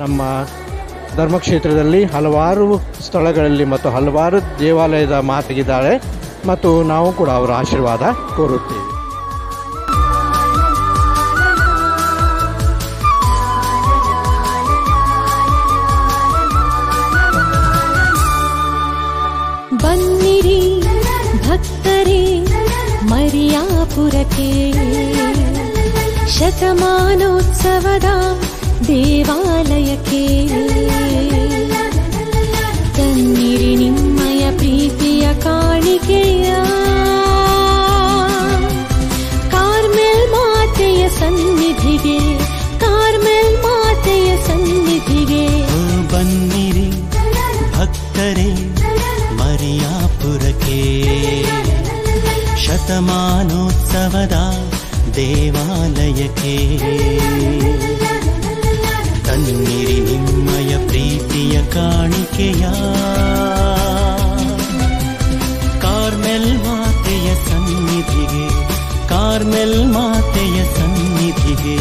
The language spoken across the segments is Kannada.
ನಮ್ಮ ಧರ್ಮಕ್ಷೇತ್ರದಲ್ಲಿ ಹಲವಾರು ಸ್ಥಳಗಳಲ್ಲಿ ಮತ್ತು ಹಲವಾರು ದೇವಾಲಯದ ಮಾತೆಗಿದ್ದಾಳೆ ಮತ್ತು ನಾವು ಕೂಡ ಅವರ ಆಶೀರ್ವಾದ ಕೋರುತ್ತೇವೆ ಬನ್ನಿರಿ ಭಕ್ತರೇ ಮರಿಯಾಪುರಕ್ಕೆ ಶತಮಾನೋತ್ಸವದ ದೇವಾಲಯಕ್ಕೆ ತನ್ನಿರಿ ನಿಮ್ಮಯ ಪ್ರೀತಿಯ ಕಾಣಿಕೆಯ ಕಾರ್ಮೆಲ್ ಮಾತೆಯ ಸನ್ನಿಧಿಗೆ ಕಾರ್ಮೆಲ್ ಮಾತೆಯ ಸನ್ನಿಧಿಗೆ ಓ ಬನ್ನಿರಿ ಭಕ್ತರೇ ಮರಿಯಾಪುರಕ್ಕೆ ಶತಮಾನೋತ್ಸವದ ದೇವಾಲಯಕ್ಕೆ ತನ್ನಿರಿ ನಿಮ್ಮಯ ಪ್ರೀತಿಯ ಕಾಣಿಕೆಯ ಕಾರ್ಮೆಲ್ ಮಾತೆಯ ಸನ್ನಿಧಿಗೆ ಕಾರ್ಮೆಲ್ ಮಾತೆಯ ಸನ್ನಿಧಿಗೆ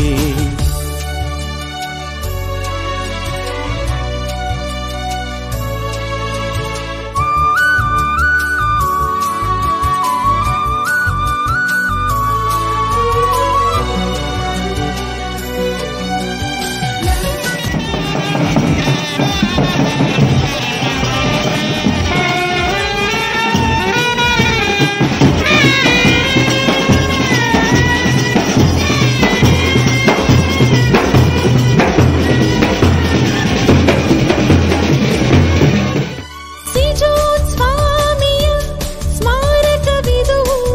ಸಿಜೋತ್ ಸ್ವಾಮಿಯ ಸ್ಮಾರಕವಿದು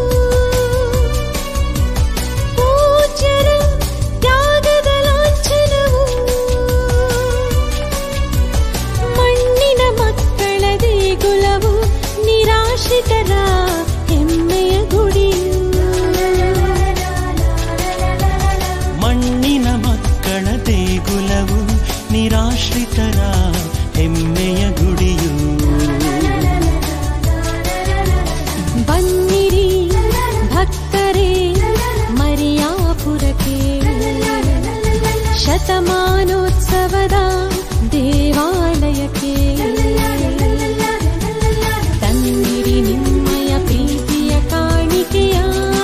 ಪೂಜ್ಯರ ತ್ಯಾಗದ ಲಾಂಛನವು ಮಣ್ಣಿನ ಮಕ್ಕಳ ದೇಗುಲವು ನಿರಾಶ್ರಿತರ ಹೆಮ್ಮೆಯ ಗುಡಿಯು ಮಣ್ಣಿನ ಮಕ್ಕಳ ದೇಗುಲವು ನಿರಾಶ್ರಿತರ ಹೆಮ್ಮೆಯ ಗುಡಿಯು ಬನ್ನಿರಿ ಭಕ್ತರೇ ಮರಿಯಾಪುರಕ್ಕೆ ಶತಮಾನೋತ್ಸವದ ದೇವಾಲಯಕ್ಕೆ ತನ್ನಿರಿ ನಿಮ್ಮಯ ಪ್ರೀತಿಯ ಕಾಣಿಕೆಯ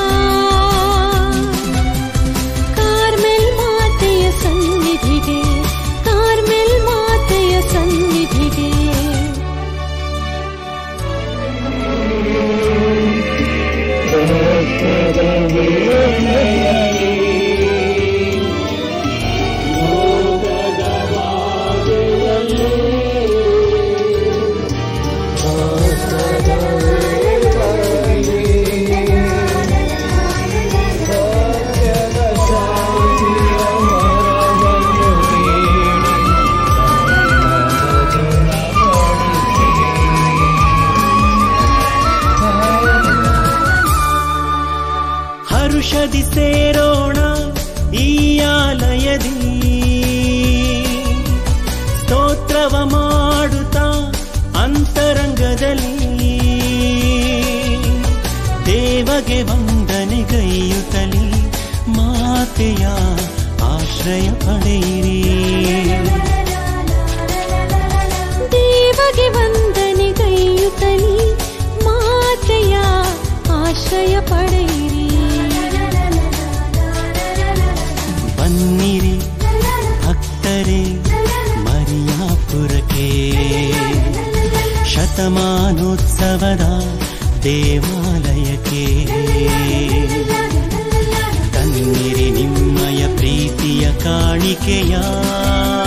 ಕಾರ್ಮೆಲ್ ಮಾತೆಯ ಸನ್ನಿಧಿಗೆ ಕಾರ್ಮೆಲ್ ಮಾತೆಯ ಸನ್ನಿಧಿಗೆ ಹರುಷದಿ ಸೇರೋಣ ಈ ಆಲಯದಿ ಸ್ತೋತ್ರವ ಮಾಡುತ್ತಾ ಅಂತರಂಗದಲ್ಲಿ ದೇವಗೆ ವಂದನೆಗೈಯುತ್ತಲಿ ಮಾತೆಯ ಆಶ್ರಯ ಪಡೆಯಿರಿ ದೇವಗೆ ವಂದನೆಗೈಯುತ್ತಲಿ ಮಾತೆಯ ಆಶ್ರಯ ಪಡೆಯಿರಿ ಬನ್ನಿರಿ ಭಕ್ತರೇ ಮರಿಯಾಪುರಕ್ಕೆ ಶತಮಾನೋತ್ಸವದ ದೇವಾಲಯಕ್ಕೆ ತನ್ನಿರಿ ನಿಮ್ಮಯ ಪ್ರೀತಿಯ ಕಾಣಿಕೆಯ